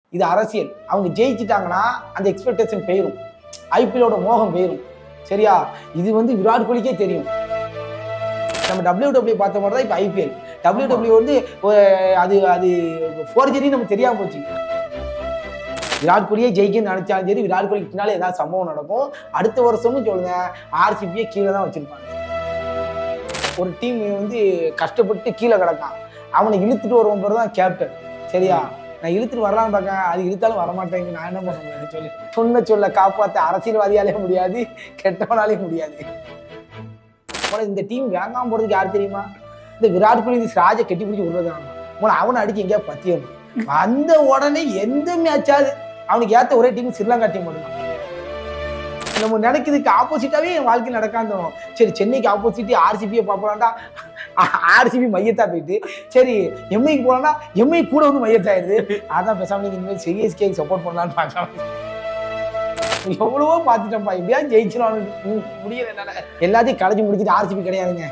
இது அரசியல் அவங்க ஜெயிச்சிட்டாங்கன்னா அந்த எக்ஸ்பெக்டேஷன் போயிடும் ஐபிஎலோட மோகம் போயிடும் சரியா இது வந்து விராட் கோலிக்கே தெரியும் நம்ம டபிள்யூ டபிள்யூ பார்த்த மாதிரி தான் இப்போ ஐபிஎல் டபிள்யூ டபிள்யூ வந்து ஒரு- அது அது ஃபோர்ஜரி நமக்கு தெரியாம போச்சு விராட் கோலியே ஜெயிக்கணும்னு நினைச்சாலும் சரி விராட் கோலிக்கு பின்னாலே ஏதாவது சம்பவம் நடக்கும் அடுத்த வருஷமும் சொல்லுங்க ஆர்சிபியே கீழே தான் வச்சிருப்பாங்க ஒரு டீம் வந்து கஷ்டப்பட்டு கீழே கிடக்கான் அவனை இழுத்துட்டு வருவோம் பிறகு தான் கேப்டன் சரியா நான் இழுத்துட்டு வரலாம்னு பார்க்கேன் அது இழுத்தாலும் வரமாட்டேங்க நான் என்ன பண்ண முடியாது சொல்லி சொன்ன சொல்ல காப்பாற்ற அரசியல்வாதியாலே முடியாது கெட்டவனாலே முடியாது உனக்கு இந்த டீம் வேங்காம போறதுக்கு யார் தெரியுமா இந்த விராட் கோலி இந்த ராஜை கட்டி பிடிச்சி விடுறது உன அவனை அடிச்சு எங்கேயா பத்தியணும் வந்த உடனே எந்த மேட்சாவது அவனுக்கு ஏத்த ஒரே டீம் ஸ்ரீலங்கா டீம் மட்டும் நம்ம நினைக்கிறதுக்கு ஆப்போசிட்டாவே என் வாழ்க்கை நடக்காந்தோம் சரி சென்னைக்கு ஆப்போசிட் ஆர்சிபியை பார்ப்பலாம்டா ஆர்சிபி மையத்தா போயிட்டு சரி எம்ஐக்கு போனா எம்ஐ கூட வந்து மையத்தாயிருது அதான் பேசாம நீங்க இனிமேல் சிஎஸ்கே சப்போர்ட் பண்ணலான்னு பார்க்கலாம் எவ்வளவோ பார்த்துட்டேன்ப்பா எப்படியா ஜெயிச்சிடும் முடியல என்னால எல்லாத்தையும் கடைச்சி முடிச்சுட்டு ஆர்சிபி கிடையாதுங்க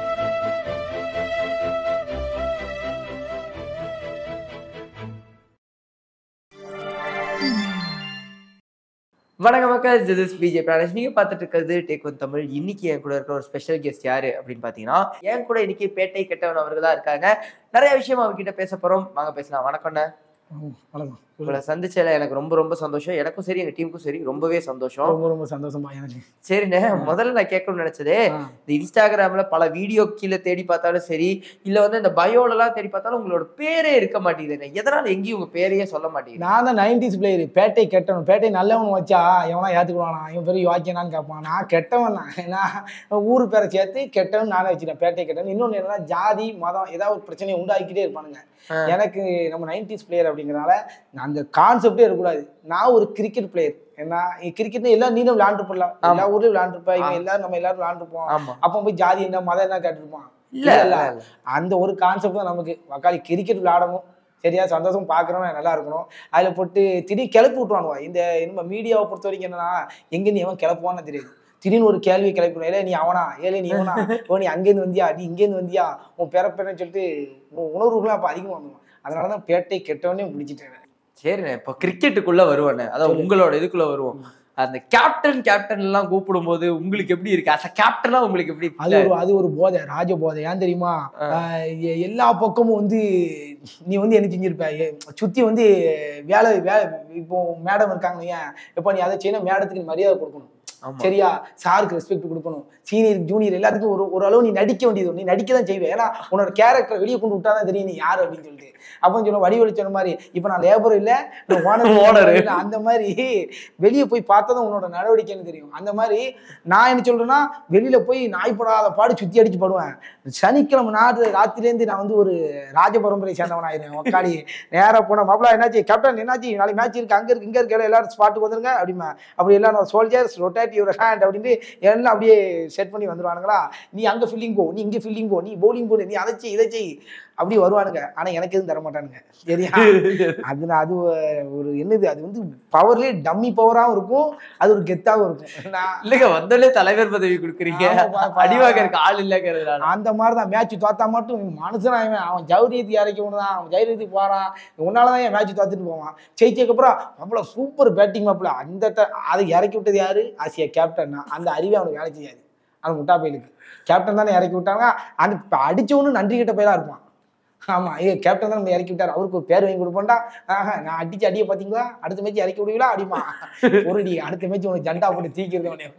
வணக்கம் மக்கள் this is பிஜே பிரானேஷ் நீங்க பார்த்துட்டு இருக்கிறது டேக் ஒன் தமிழ் இன்னைக்கு என் கூட இருக்கிற ஒரு ஸ்பெஷல் கெஸ்ட் யாரு அப்படின்னு பாத்தீங்கன்னா என் கூட இன்னைக்கு பேட்டை கெட்டவன் அவர்கள் தான் இருக்காங்க நிறைய விஷயம் அவர்கிட்ட பேச போறோம் வாங்க பேசலாம் வணக்கம்ண்ணே வணக்கம் உங்களை சந்திச்சதுல எனக்கு ரொம்ப ரொம்ப சந்தோஷம் எனக்கும் சரி எங்க டீமுக்கும் சரி ரொம்பவே சந்தோஷம் ரொம்ப ரொம்ப சந்தோஷமா எனக்கு சரிண்ணே முதல்ல நான் கேட்கணும்னு நினைச்சதே ஆ. இந்த இன்ஸ்டாகிராம்ல பல வீடியோ கீழே தேடி பார்த்தாலும் சரி இல்ல வந்து இந்த பயோல எல்லாம் தேடி பார்த்தாலும் உங்களோட பேரே இருக்க மாட்டேங்குதுண்ணே எதனால எங்கேயும் உங்க பேரையே சொல்ல மாட்டேங்குது நான் தான் நைன்டிஸ் பிளேயர் பேட்டை கெட்டவன் பேட்டை நல்லவன் வச்சா எவனா ஏத்துக்குவானா இவன் பெரிய வாக்கியனான்னு கேட்பான் நான் கெட்டவன் தான் நான் ஊரு பேரை சேர்த்து கெட்டவன் நானே வச்சுட்டேன் பேட்டை கெட்டவன் இன்னொன்று என்னன்னா ஜாதி மதம் ஏதாவது ஒரு பிரச்சனையை உண்டாக்கிட்டே இருப்பானுங்க ஆ. எனக்கு நம்ம நைன்டிஸ் பிளேயர் அப்படிங்கிறனால அந்த கான்செப்டே இருக்கக்கூடாது நான் ஒரு கிரிக்கெட் பிளேயர் ஏன்னா கிரிக்கெட் எல்லாரும் நீனும் விளையாண்டுருப்பலாம் எல்லா ஊர்லயும் விளையாண்டுருப்பா இவன் எல்லாரும் நம்ம எல்லாரும் விளையாண்டுருப்போம் ஆமா அப்போ போய் ஜாதி என்ன மதம் என்ன கேட்டிருப்பான் இல்ல இல்ல. இல்ல அந்த ஒரு கான்செப்ட் தான் நமக்கு வக்காலி கிரிக்கெட் விளையாடணும் சரியா சந்தோஷம் பார்க்குறவன் நல்லா இருக்கணும் அதில் போட்டு திடீர் கிளப்பி விட்ருவானுவா இந்த நம்ம மீடியாவை பொறுத்த வரைக்கும் என்னன்னா எங்கேருந்து எவன் கிளப்புவான்னு தெரியாது திடீர்னு ஒரு கேள்வி கிளப்பிடுவோம் ஏலே நீ அவனா ஏலே நீ அவனா ஓ நீ அங்கேருந்து வந்தியா நீ இங்கேருந்து வந்தியா உன் பிறப்பேன்னு சொல்லிட்டு உன் உணர்வுகள்லாம் அப்போ அதிகமாக வந்துடும் அதனால தான் பேட்டை கெட்டவனே பிடிச்சிட்டேன் சரிண்ணே இப்போ கிரிக்கெட்டுக்குள்ள வருவானே அதான் சொல்லு. உங்களோட இதுக்குள்ள வருவோம் அந்த கேப்டன் கேப்டன் எல்லாம் கூப்பிடும்போது உங்களுக்கு எப்படி இருக்கு அஸ் கேப்டனா உங்களுக்கு எப்படி அது ஒரு அது ஒரு போதை ராஜ போதை ஏன் தெரியுமா ஆ. ஆஹ் எ- எல்லா பக்கமும் வந்து நீ வந்து என்ன செஞ்சிருப்ப எ- சுத்தி வந்து வேலை வேலை இப்போ மேடம் இருக்காங்க ஏன் இப்போ நீ அதை செய்யணும் மேடத்துக்கு நீ மரியாதை கொடுக்கணும் ஆமா. சரியா சாருக்கு ரெஸ்பெக்ட் கொடுக்கணும் சீனியர் ஜூனியர் எல்லாத்துக்கும் ஒரு ஒரு அளவு நீ நடிக்க வேண்டியது நீ நடிக்க தான் செய்வே ஏன்னா உன்னோட கேரக்டர் வெளியே கொண்டு விட்டா தான் தெரியும் நீ யார் அப்படின்னு சொல்லிட்டு அப்போ சொன்ன வடிவழி சொன்ன மாதிரி இப்போ நான் லேபர் இல்லை Owner. ஓனர் அந்த மாதிரி வெளியே போய் பார்த்தா தான் உன்னோட நடவடிக்கைன்னு தெரியும் அந்த மாதிரி நான் என்ன சொல்றேன்னா வெளியில போய் நாய்ப்படாத பாடு சுத்தி அடிச்சு படுவேன் சனிக்கிழமை நாடு ராத்திரிலேருந்து நான் வந்து ஒரு ராஜ பரம்பரை சேர்ந்தவன் ஆயிடுவேன் உக்காடி நேரா போன மாப்பிளா என்னாச்சு கேப்டன் என்னாச்சு நாளைக்கு மேட்ச் இருக்கு அங்க இருக்கு இங்க இருக்கு எல்லாரும் ஸ்பாட்டுக்கு வந்துருங்க அப்படிமா அப்படி எல்லாம் சோல்ஜர்ஸ் ரொட்டேட் யுவர் ஹேண்ட் அப்படின்ட்டு எல்லாம் அப்படியே செட் பண்ணி வந்துருவானுங்களா நீ அங்க ஃபீல்டிங் போ நீ இங்க ஃபீல்டிங் போ நீ bowling போ நீ அதை செய் இதை செய் அப்படி வருவானுங்க ஆனா எனக்கு எதுவும் தர மாட்டானுங்க சரியா அது நான் அது ஒரு என்னது அது வந்து பவர்லயே டம்மி பவராகவும் இருக்கும் அது ஒரு கெத்தாகவும் இருக்கும் நான் இல்லைங்க வந்தாலே தலைவர் பதவி கொடுக்குறீங்க ஆமாப்பா, பா. அடிவாக்கறதுக்கு ஆள் இல்லைங்கிறதுனால அந்த மாதிரி தான் மேட்ச் தோத்தா மட்டும் மனுஷனா இவன் அவன் ஜவுரியத்தி இறக்கி விடுறான் அவன் ஜெயரீதி போறான் உன்னால தான் என் மேட்ச் தோத்துட்டு போவான் ஜெயிச்சதுக்கப்புறம் அவ்வளோ சூப்பர் பேட்டிங் மாப்பிள அந்த ட- அதை இறக்கி விட்டது யாரு ஆசியா கேப்டன் அந்த அறிவே அவனுக்கு வேலை செய்யாது அந்த முட்டா பையலுக்கு கேப்டன் தானே இறக்கி விட்டாங்க அந்த இப்ப அடிச்சவனு நன்றி கிட்ட போய் தான் இருப்பான் ஆமா ஏ கேப்டன் தான் நம்ம இறக்கி விட்டார் அவருக்கு ஒரு பேர் வாங்கி கொடுப்போம்டா ஆஹா நான் அடிச்சு அடிய பாத்தீங்களா அடுத்த மேட்ச் இறக்கி விடுவீங்களா அடிமா ஒரு அடி அடுத்த மேட்ச் உனக்கு ஜண்டா போட்டு தீக்கிறது உன்னை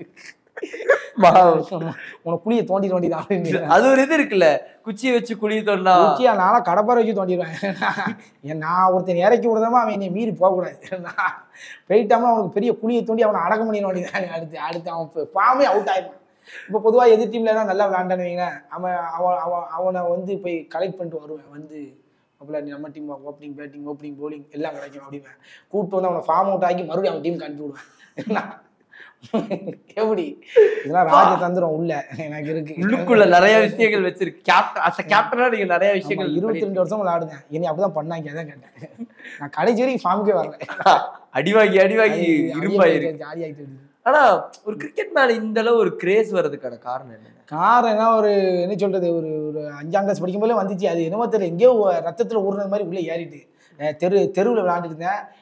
உனக்கு குழியை தோண்டி தோண்டி தான் அப்படின்னு அது ஒரு இது இருக்குல்ல குச்சி வச்சு குழி தோண்டா உச்சியா நானும் கடப்பாரை வச்சு தோண்டிடுவேன் ஏன் நான் ஒருத்தன் இறக்கி விடுறதமா அவன் என்னை மீறி போகக்கூடாது நான் போயிட்டாம அவனுக்கு பெரிய குழியை தோண்டி அவனை அடக்கம் பண்ணிட வேண்டியதான் அடுத்து அடுத்து அவன் பாமே அவுட் ஆயிடுவான் இப்போ பொதுவாக எதிர் டீம்ல எல்லாம் நல்லா விளாண்டான்னு வைங்களேன் அவன் அவன் அவன் அவனை வந்து போய் கலெக்ட் பண்ணிட்டு வருவேன் வந்து அப்பல நீ நம்ம team opening batting opening bowling எல்லாம் கிடைக்கும் அப்படிவேன் கூப்பிட்டு வந்து அவனை ஃபார்ம் அவுட் ஆக்கி மறுபடியும் அவன் டீம் அனுப்பி விடுவேன் என்ன? எப்படி இதெல்லாம் ராஜ தந்திரம் உள்ள எனக்கு இருக்கு உள்ளுக்குள்ள நிறைய விஷயங்கள் வச்சிருக்கு கேப்டன் அஸ் கேப்டனா நீங்க நிறைய விஷயங்கள் இருபத்தி ரெண்டு வருஷம் விளையாடுனேன் இனி அப்படிதான் பண்ணாங்க அதான் கேட்டேன் நான் கடைசி வரைக்கும் ஃபார்முக்கே வரல அடிவாங்கி அடிவாங்கி இருப்பாயிருக்கு ஜாலி ஆகிட்டு இருக்கு ஆனா ஒரு கிரிக்கெட் மேல இந்த அளவு ஒரு கிரேஸ் வர்றதுக்கான காரணம் என்ன காரணம் என்ன ஒரு என்ன சொல்றது ஒரு ஒரு அஞ்சாம் கிளாஸ் படிக்கும் போதே வந்துச்சு அது என்னமோ தெரியல எங்கேயோ ரத்தத்துல ஊறுனது மாதிரி உள்ள ஏறிட்டு அஹ் தெரு தெருவில் விளையாண்டுட்டு இருந்தேன்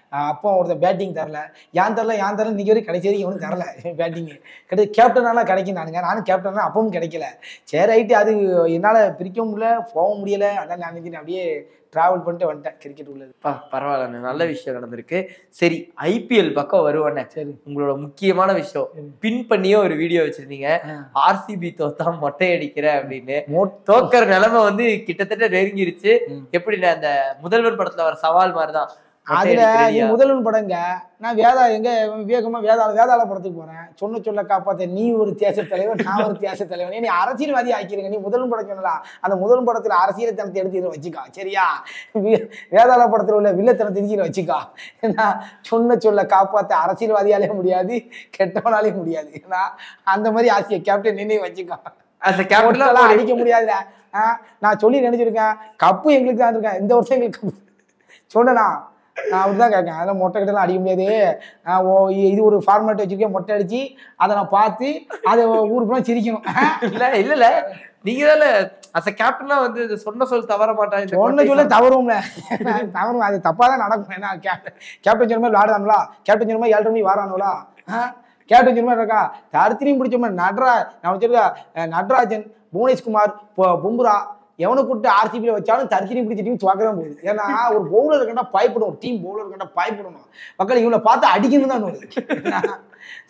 ஆஹ் அப்போ ஒருத்தர் பேட்டிங் தரல ஏன் தரல ஏன் தரல இன்னைக்கு வரைக்கும் கடைசி வரைக்கும் எவனும் தரல பேட்டிங் கிடையாது கேப்டனாலாம் கிடைக்கும் நானுங்க நானும் கேப்டனா அப்பவும் கிடைக்கல சரி ரைட்டு அது என்னால் பிரிக்கவும் முடியல போகவும் முடியல அதான் நான் நினைக்கிறேன் அப்படியே ட்ராவல் பண்ணிட்டு வந்துட்டேன் கிரிக்கெட் உள்ளது பா பரவாயில்ல நல்ல விஷயம் நடந்திருக்கு சரி ஐபிஎல் பக்கம் வருவானே சரி உங்களோட முக்கியமான விஷயம் ம். பின் பண்ணியே ஒரு வீடியோ வச்சிருந்தீங்க ஆ. ஆர்சிபி தோத்தா மொட்டை அடிக்கிற அப்படின்னு மோட் தோக்கிற நிலைமை வந்து கிட்டத்தட்ட நெருங்கிருச்சு ம். எப்படின்னா அந்த முதல்வர் படத்துல வர சவால் மாதிரிதான் மொட்டை அதுல அடிக்க நீ ready-யா? முதல்வன் படங்க நான் வேதா எங்க விவேகமா வேதாள வேதாள படத்துக்கு போறேன் சொன்ன சொல்ல காப்பாத்த நீ ஒரு தேச தலைவர் நான் ஒரு தேச தலைவர் நீ அரசியல்வாதி ஆக்கிருங்க நீ முதல்வன் படம் சொன்னலாம் அந்த முதல் படத்துல அரசியல் தனத்தை எடுத்து இதை வச்சுக்கா சரியா வே- வேதாள படத்துல உள்ள வில்லத்தனத்தை இதில் வச்சுக்கா ஏன்னா சொன்ன சொல்ல காப்பாத்த அரசியல்வாதியாலே முடியாது கெட்டவனாலே முடியாது ஏன்னா அந்த மாதிரி ஆசையை கேப்டன் நினைவு வச்சுக்கா அந்த கேப்டன்லாம் கேப்டன்லாம் அடிக்க முடியாதுல ஆ, நான் சொல்லி நினைச்சிருக்கேன் கப்பு எங்களுக்கு தான் இருக்கேன் இந்த வருஷம் எங்களுக்கு கப்பு சொன்னேனா நான் அப்படிதான் கேட்கேன் அதெல்லாம் மொட்டை கிட்டலாம் அடிக்க முடியாது ஆ, ஓ இ- இது ஒரு ஃபார்மேட் வச்சிருக்கேன் மொட்டை அடிச்சு அதை நான் பார்த்து அதை ஊருக்குலாம் சிரிக்கணும் இல்ல இல்ல இல்ல நீங்க தானே அஸ் கேப்டனா வந்து இது சொன்ன சொல் தவற மாட்டான் இந்த ஒன்ன கோட்டை சொல்ல தவறும்ல தவறும் அது தப்பாக தான் நடக்கும் ஏன்னா கேப்டன் கேப்டன் சொன்ன மாதிரி விளாடுறாங்களா கேப்டன் சொன்ன மாதிரி ஏழரை மணி வாரானுங்களா கேப்டன் சொன்ன மாதிரி இருக்கா தரத்திலையும் பிடிச்ச மாதிரி நட்ரா நான் வச்சிருக்கா அஹ், நடராஜன் புவனேஷ்குமார் பொ- பும்ரா எவனை கூப்பிட்டு ஆர்சிபியில் வச்சாலும் தரத்திலையும் பிடிச்ச டீம் துவக்க தான் போகுது ஏன்னா ஒரு பவுலர் கண்டா பயப்படும் ஒரு டீம் பவுலர் கண்டா பயப்படணும் மக்கள் இவனை பார்த்து அடிக்கணும் தான் வருது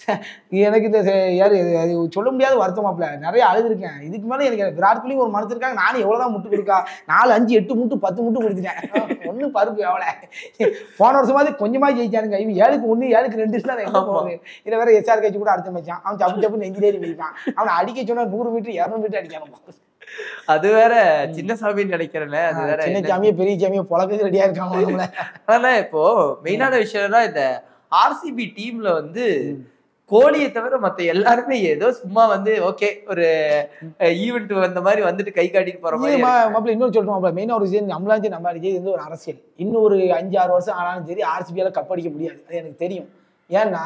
எனக்கு இந்த ச- யாரு இது- அது சொல்ல முடியாத வருத்தமாப்ல நிறைய அழுதுருக்கேன் இதுக்கு மேலே எனக்கு விராட் கோலி ஒரு மனசு இருக்காங்க நானும் எவ்வளோதான் முட்டு கொடுக்கா நாலு அஞ்சு எட்டு முட்டு பத்து முட்டு கொடுத்துட்டேன் ஒன்றும் பருப்பு எவ்வளோ போன வருஷமாவது கொஞ்சமா ஜெயிச்சானுங்க இவன் ஏழுக்கு ஒன்று ஏழுக்கு ரெண்டு தான் எங்க ஆமா. போகுது இதில் வேற எஸ்ஆர் கட்சி கூட அடுத்த மச்சான் அவன் சப்பு சப்பு நெஞ்சிலேறி வைப்பான் அவனை அடிக்க சொன்னா நூறு மீட்டர் இரநூறு மீட்டர் அடிக்கணும் அது வேற சின்ன சாமின்னு நினைக்கிறேன் அது வேற சின்ன என்ன- சாமியை பெரிய சாமியை பொழக்க ரெடியா இருக்காங்க நம்மள ஆனா இப்போ மெயினான விஷயம்னா இந்த ஆர்சிபி டீம்ல வந்து கோலியை தவிர மத்த எல்லாருமே ஏதோ சும்மா வந்து ஓகே ஒரு ஈவெண்ட் வந்த மாதிரி வந்துட்டு கை காட்டிட்டு போற மாதிரி இருக்காங்க. மாப்பிள்ள இன்னொரு சொல்றோம் மாப்பிள்ள மெயினாக ஒரு விஷயம் நம்மளாம் சரி நம்ம அடிச்சது வந்து ஒரு அரசியல் இன்னும் ஒரு அஞ்சு ஆறு வருஷம் ஆனாலும் சரி ஆர்சிபியால கப் அடிக்க முடியாது அது எனக்கு தெரியும் ஏன்னா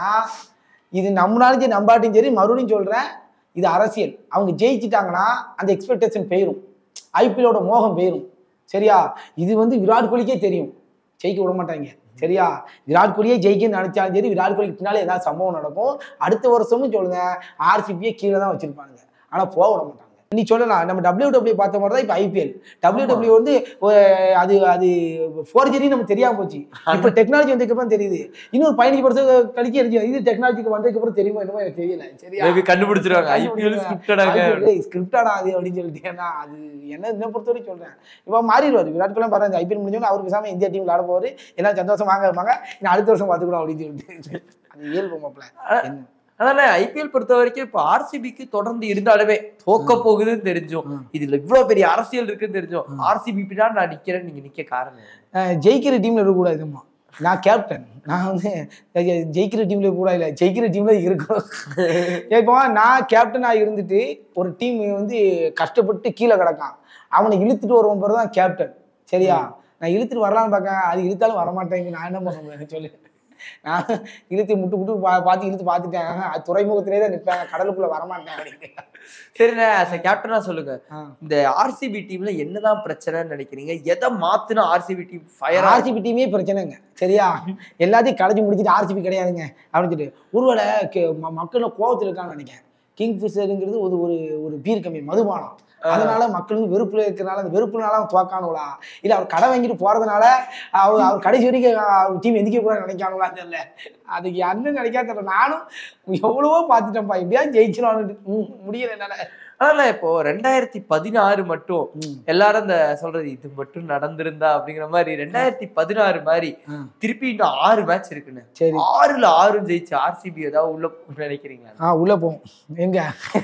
இது நம்மளாலும் சரி நம்பாட்டும் சரி மறுபடியும் சொல்றேன் இது அரசியல் அவங்க ஜெயிச்சிட்டாங்கன்னா அந்த எக்ஸ்பெக்டேஷன் போயிடும் ஐபிஎலோட மோகம் போயிடும் சரியா இது வந்து விராட் கோலிக்கே தெரியும் ஜெயிக்க விட மாட்டாங்க சரியா விராட் கோலியே ஜெயிக்கன்னு நினைச்சாலும் சரி விராட் கோலிக்கு பின்னாலே ஏதாவது சம்பவம் நடக்கும் அடுத்த வருஷமும் சொல்லுங்க ஆர்சிபியே கீழே தான் வச்சிருப்பானுங்க ஆனா போக விட மாட்டாங்க நீ சொல்லலாம் நம்ம டபிள்யூ டபிள்யூ பார்த்த மாதிரி தான் இப்போ ஐபிஎல் டபிள்யூ டபிள்யூ வந்து ஒரு- அது அது ஃபோர்ஜரி நமக்கு தெரியாம போச்சு இப்போ டெக்னாலஜி வந்ததுக்கு அப்புறம் தெரியுது இன்னொரு பதினஞ்சு வருஷம் கழிச்சு எனக்கு இது டெக்னாலஜிக்கு வந்ததுக்கு அப்புறம் தெரியுமா என்னமோ எனக்கு தெரியல சரியா Maybe கண்டுபிடிச்சிருவாங்க ஐபிஎல் ஸ்கிரிப்டடாக ஸ்கிரிப்டடா அது அப்படின்னு சொல்லிட்டு ஏன்னா அது என்ன என்ன பொறுத்த வரைக்கும் சொல்றேன் இப்போ மாறிடுவார் விராட் கோலி பாருங்க ஐபிஎல் முடிஞ்சோன்னு அவர் பேசாம இந்தியா டீம் விளாட போவார் எல்லாம் சந்தோஷம் வாங்க இருப்பாங்க இன்னும் அடுத்த வருஷம் பார்த்துக்கலாம் அப்படின்னு சொல்லிட்டு அது இயல்பு மாப்பிள்ள என்ன அதனால ஐபிஎல் பொறுத்த வரைக்கும் இப்போ ஆர்சிபிக்கு தொடர்ந்து இருந்தாலுமே தோக்க போகுதுன்னு தெரிஞ்சோம் ம். இதுல இவ்வளவு பெரிய அரசியல் இருக்குன்னு தெரிஞ்சோம் ஆர்சிபி பின்னாடி நான் நிக்கிறேன் நீங்க நிக்க காரணம் என்ன? அஹ் ஜெயிக்கிற டீம்ல இருக்கக்கூடாதும்மா நான் கேப்டன் நான் வந்து ஜெ- ஜெயிக்கிற டீம்ல கூட இல்லை ஜெயிக்கிற டீம்ல இருக்கணும் இப்போ நான் கேப்டனாக இருந்துட்டு ஒரு டீம் வந்து கஷ்டப்பட்டு கீழே கிடக்கான் அவனை இழுத்துட்டு வருவோம் பிறகு தான் கேப்டன் சரியா நான் இழுத்துட்டு வரலான்னு பார்க்கேன் அது இழுத்தாலும் வரமாட்டேங்க நான் என்ன பண்ண முடியும் சொல்லு நான் இழுத்து முட்டு முட்டு பா பார்த்து இழுத்து பார்த்துட்டேன் அது துறைமுகத்திலே தான் நிற்பேன் கடலுக்குள்ள வரமாட்டேன் அப்படின்னு சரிண்ணே as a கேப்டனா சொல்லுங்க ஆ. இந்த ஆர்சிபி டீம்ல என்னதான் பிரச்சனைன்னு நினைக்கிறீங்க எதை மாத்துனா ஆர்சிபி டீம் ஃபயர் ஆர்சிபி டீமே பிரச்சனைங்க சரியா எல்லாத்தையும் கடைச்சி முடிச்சுட்டு ஆர்சிபி கிடையாதுங்க அப்படின்னு சொல்லிட்டு ஒருவேளை கே- ம- மக்கள் கோவத்தில் இருக்கான்னு நினைக்கிறேன் கிங் ஃபிஷருங்கிறது ஒரு ஒரு ஒரு பீர் கம்பி மதுபானம் அதனால மக்களுக்கு வெறுப்புல இருக்கிறனால அந்த வெறுப்புனால அவன் துவக்கானுங்களா இல்ல அவர் கடை வாங்கிட்டு போறதுனால அவர் அவர் கடைசி வரைக்கும் அவர் டீம் எந்திக்க கூட நினைக்கானுங்களா தெரியல அதுக்கு அண்ணன் நினைக்காத தெரியல நானும் எவ்வளவோ பார்த்துட்டேன்ப்பா எப்படியா ஜெயிச்சிடும் முடியல என்னால ஆனா இப்போ ரெண்டாயிரத்தி பதினாறு மட்டும் ம். எல்லாரும் இந்த சொல்றது இது மட்டும் நடந்திருந்தா அப்படிங்கிற மாதிரி ரெண்டாயிரத்தி பதினாறு மாதிரி ஆ. திருப்பி இன்னும் ஆறு மேட்ச் இருக்குன்னு சரி ஆறுல ஆறு ஜெயிச்சு ஆர்சிபி ஏதாவது உள்ள போகும்னு நினைக்கிறீங்களா ஆ உள்ள போவோம் எங்க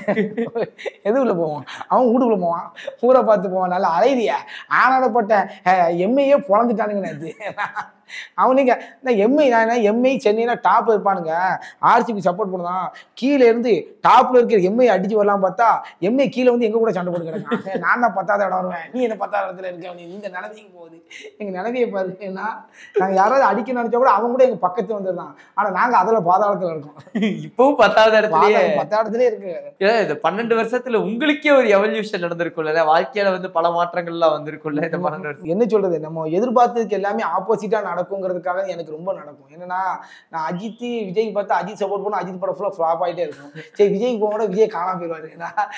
எது உள்ள போவோம் அவன் வீட்டுக்குள்ள போவான் ஊரை பார்த்து போவான் நல்லா அலைதிய ஆனாடப்பட்ட எம்ஐயே பொழந்துட்டானுங்க நேற்று அவனுங்க நான் எம்ஐ நான் எம்ஐ சென்னைனா டாப் இருப்பானுங்க ஆர்சிபி சப்போர்ட் பண்ணுதான் கீழே இருந்து டாப்ல இருக்கிற எம்ஐ அடிச்சு வரலாம் பார்த்தா எம்ஐ கீழே வந்து எங்க கூட சண்டை போட்டு கிடக்கான் நான் தான் பத்தாவது இடம் வருவேன் நீ என்ன பத்தாவது இடத்துல இருக்க நீ இந்த நிலமைக்கு போகுது எங்க நிலமையை பாரு ஏன்னா நாங்க யாராவது அடிக்க நினைச்சா கூட அவங்க கூட எங்க பக்கத்து வந்துருந்தான் ஆனா நாங்க அதுல பாதாளத்துல இருக்கோம் இப்பவும் பத்தாவது இடத்துலயே பாதாளம் பத்தாயிரத்துலயே இருக்கு ஏன் இந்த பன்னெண்டு வருஷத்துல உங்களுக்கே ஒரு எவல்யூஷன் நடந்திருக்கும்ல வாழ்க்கையில வந்து பல மாற்றங்கள்லாம் வந்திருக்கும்ல இந்த பன்னெண்டு வருஷம் என்ன சொல்றது நம்ம எதிர்பார்த்ததுக்கு எல்லாமே ஆப்போசிட்டா நடக்குங்கிறதுக்காக எனக்கு ரொம்ப நடக்கும் என்னன்னா நான் அஜித் விஜய் பார்த்தா அஜித் சப்போர்ட் பண்ண அஜித் படம் ஃபுல்லாக ஃப்ளாப் ஆகிட்டே இருக்கும் சரி விஜய்க்கு போக விஜய் காணாம போயிடுவாரு நான்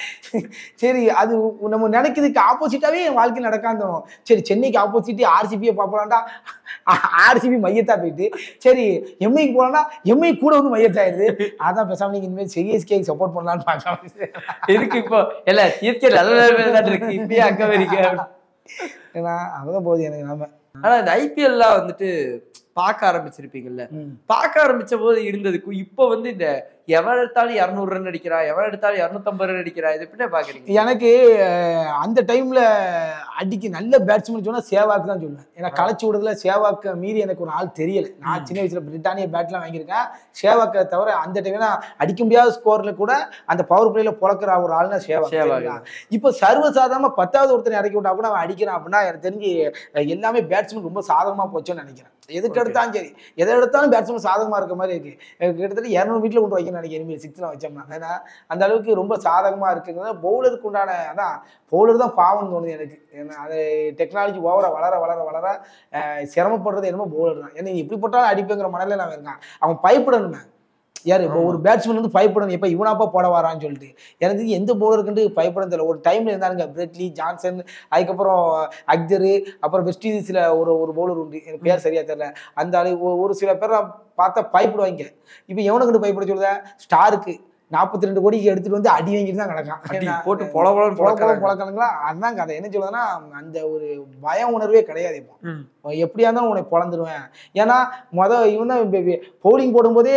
சரி அது நம்ம நினைக்கிறதுக்கு ஆப்போசிட்டாவே என் வாழ்க்கை நடக்காம தோணும் சரி சென்னைக்கு ஆப்போசிட் ஆர்சிபியை பார்ப்பலாம்டா ஆர்சிபி மையத்தா போயிட்டு சரி எம்ஐக்கு போகலாம்னா எம்ஐ கூட வந்து மையத்தாயிருது அதான் பேசாம நீங்க இனிமேல் சிஎஸ்கே சப்போர்ட் பண்ணலாம்னு பார்க்கலாம் எதுக்கு இப்போ இல்ல சிஎஸ்கே நல்ல நிலைமையில தான் இருக்கு இப்பயே அங்க வரைக்கும் ஏன்னா அங்கதான் போகுது எனக்கு நாம ஆனா இந்த ஐபிஎல்லாம் வந்துட்டு பார்க்க ஆரம்பிச்சிருப்பீங்கல்ல ம். பார்க்க ஆரம்பிச்ச போது இருந்ததுக்கும் இப்போ வந்து இந்த எவன் எடுத்தாலும் இரநூறு ரன் அடிக்கிறா எவன் எடுத்தாலும் இரநூத்தம்பது ரன் அடிக்கிறா இது எப்படி பாக்குறீங்க எனக்கு அஹ், அந்த டைம்ல அடிக்க நல்ல பேட்ஸ்மேன் சொன்னா சேவாக்கு தான் சொல்லுவேன் ஏன்னா களைச்சி விடுறதுல சேவாக்க மீறி எனக்கு ஒரு ஆள் தெரியல நான் சின்ன வயசுல பிரிட்டானிய பேட்லாம் வாங்கியிருக்கேன் சேவாக்க தவிர அந்த டைம்ல அடிக்க முடியாத ஸ்கோர்ல கூட அந்த பவர் பிளேல புழக்கிற ஒரு ஆள்னா சேவாக் சேவாக். சரிங்களா? இப்போ சர்வசாதாரணமா பத்தாவது ஒருத்தனை இறக்கி விட்டா கூட அவன் அடிக்கிறான் அப்படின்னா எனக்கு தெரிஞ்சு அஹ், எல்லாமே பேட்ஸ்மேன் ரொம்ப சாதகமா போச்சோன்னு நினைக்கிறேன் எதுக்கு எடுத்தாலும் சரி எதை எடுத்தாலும் பேட்ஸ்மேன் சாதகமா இருக்க மாதிரி இருக்கு எனக்கு கிட்டத்தட்ட இரநூறு வீட்டில் கொண்டு வைக்கணும்னு நினைக்கிறேன் இனிமேல் சிக்ஸ்லாம் வச்சோம்னா ஏன்னா அந்த அளவுக்கு ரொம்ப சாதகமா இருக்குங்கிறது பவுலருக்கு உண்டான அதான் பவுலர் தான் பாவம்னு தோணுது எனக்கு ஏன்னா அது டெக்னாலஜி ஓவரா வளர வளர வளர அஹ், சிரமப்படுறது என்னமோ பவுலர் தான் ஏன்னா நீ எப்படி போட்டாலும் அடிப்புங்கிற மனநிலை அவன் இருக்கான் அவன் பயப்படணுமே யார் இப்போ ஒரு பேட்ஸ்மேன் வந்து பயப்படணும் எப்போ இவனாப்பா போட வரான்னு சொல்லிட்டு எனக்கு தெரிஞ்சு எந்த பவுலருக்குன்ட்டு பயப்படம் தெரியல ஒரு டைம்ல இருந்தாருங்க பிரெட்லி ஜான்சன் அதுக்கப்புறம் அக்தரு அப்புறம் வெஸ்ட் இண்டீஸ்ல ஒரு ஒரு பவுலர் உண்டு எனக்கு பேர் சரியா தெரியல அந்த ஆளு ஒ- ஒரு சில பேர் பார்த்தா பயப்படுவாங்க இப்போ எவனுக்கு பயப்பட சொல்லுத ஸ்டாருக்கு நாற்பத்தி ரெண்டு கோடிக்கு எடுத்துட்டு வந்து அடி வாங்கிட்டு தான் கிடக்கான் அடி ஏன்னா, போட்டு பொல பொலன்னு பொல பொல பொழக்கறாங்க. பொழக்கணுங்களா அதுதான் கதை என்ன சொல்லுதுன்னா அந்த ஒரு பய உணர்வே கிடையாது இப்போ ம். எப்படியா இருந்தாலும் உன்னை பொழந்துருவேன் ஏன்னா மொத இவன் தான் பவுலிங் போடும்போதே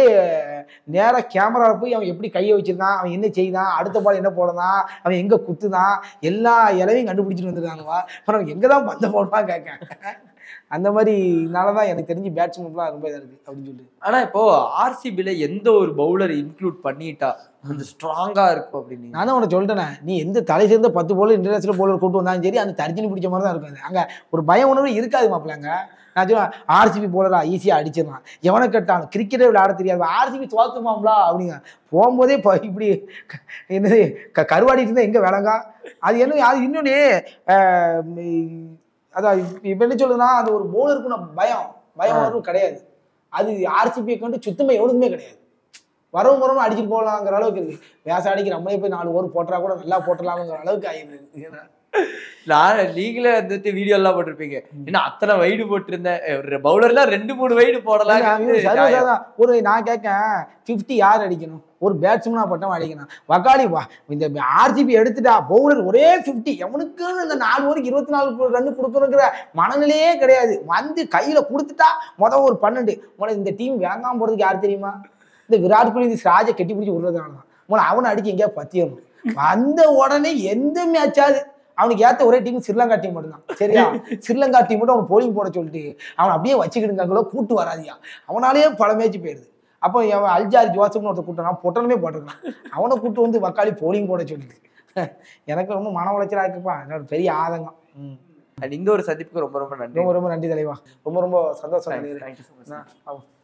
நேரா கேமரா போய் அவன் எப்படி கையை வச்சிருக்கான் அவன் என்ன செய்தான் அடுத்த பால் என்ன போடுதான் அவன் எங்க குத்துதான் எல்லா இலவையும் கண்டுபிடிச்சிட்டு வந்துருக்கானுவா அப்புறம் எங்க தான் பந்த போடுவான் கேட்க அந்த மாதிரினாலதான் எனக்கு தெரிஞ்சு பேட்ஸ்மேன்லாம் ரொம்ப இதா இருக்கு அப்படின்னு சொல்லிட்டு ஆனா இப்போ ஆர்சிபில எந்த ஒரு பவுலர் இன்க்ளூட் பண்ணிட்டா கொஞ்சம் ஸ்ட்ராங்கா இருக்கும் அப்படின்னு நான் தான் உனக்கு சொல்லிட்டேனே நீ எந்த தலை சேர்ந்த பத்து போல இன்டர்நேஷனல் போலர் கூட்டு வந்தாலும் சரி அந்த தர்ஜினி பிடிச்ச மாதிரி தான் இருக்கும் அது. அங்க ஒரு பய உணர்வு இருக்காது மாப்பிள்ளைங்க நான் சொல்லுவேன் ஆர்சிபி போலரா ஈஸியாக அடிச்சிடலாம் எவனை கட்டாலும் கிரிக்கெட்டே விளையாட தெரியாது ஆர்சிபி தோத்துமாம்லா அப்படிங்க போகும்போதே இப்போ இப்படி க- என்னது க கருவாடிட்டு இருந்தா எங்க விளங்கா அது என்ன அது இன்னொன்று அதான் இப்போ என்ன சொல்லுதுன்னா அது ஒரு பவுலருக்கு பயம் பயம் உணர்வு கிடையாது அது ஆர்சிபியை கண்டு சுத்தமாக எவனுக்குமே கிடையாது வரவும் வரவும் அடிச்சுட்டு போகலாங்கிற அளவுக்கு இருக்கு வேசாடிக்கு நம்மளே போய் நாலு ஓவர் போட்டா கூட நல்லா போட்டலாம்ங்கிற அளவுக்கு ஆயிடுது ஏன்னா, நான் நீங்களே வந்துட்டு வீடியோ எல்லாம் போட்டிருப்பீங்க என்ன அத்தனை வைடு போட்டிருந்தேன் ஒரு பவுலர்லாம் ரெண்டு மூணு வைடு போடலாம் ஏன்னா, இது சர்வசாதாரண ஒரு நான் கேட்கேன் ஃபிஃப்டி யார் அடிக்கணும் ஒரு பேட்ஸ்மேனா பட்டம் அடிக்கணும் வக்காலி வா இந்த ஆர்ஜிபி எடுத்துட்டா பவுலர் ஒரே ஃபிஃப்டி எவனுக்குன்னு இந்த நாலு ஓவருக்கு இருபத்தி நாலு ரன் கொடுக்கணுங்கிற மனநிலையே கிடையாது வந்து கையில கொடுத்துட்டா மொதல் ஒரு பன்னெண்டு முதல்ல இந்த டீம் வேங்காம போறதுக்கு யார் தெரியுமா இந்த விராட் கோலி இந்த ராஜை கட்டி பிடிச்சி விடுறதுனால தான் முதல்ல அவனை அடிக்க எங்கேயா பத்தியணும் வந்த உடனே எந்த மேட்சாவது அவனுக்கு ஏத்த ஒரே டீம் ஸ்ரீலங்கா டீம் மட்டும்தான் சரியா ஸ்ரீலங்கா டீம் மட்டும் அவன் போலிங் போட சொல்லிட்டு அவன் அப்படியே வச்சுக்கிடுங்காங்களோ கூட்டு வராதியா அவனாலேயே பல மேட்ச் போயிடுது அப்போ அவன் அல்ஜாரி ஜோசப்னு ஒருத்தர் கூட்டனா பொட்டனமே போட்டிருக்கான் அவனை கூட்டு வந்து வக்காளி போலிங் போட சொல்லிட்டு எனக்கு ரொம்ப மன உளைச்சலா இருக்குப்பா என்னோட பெரிய ஆதங்கம் ம். And இந்த ஒரு சந்திப்புக்கு ரொம்ப ரொம்ப நன்றி ரொம்ப ரொம்ப நன்றி தலைவா ரொம்ப ரொம்ப சந்தோஷம் Thanks, தலைவரே. thank you so much. நான், ஆமா.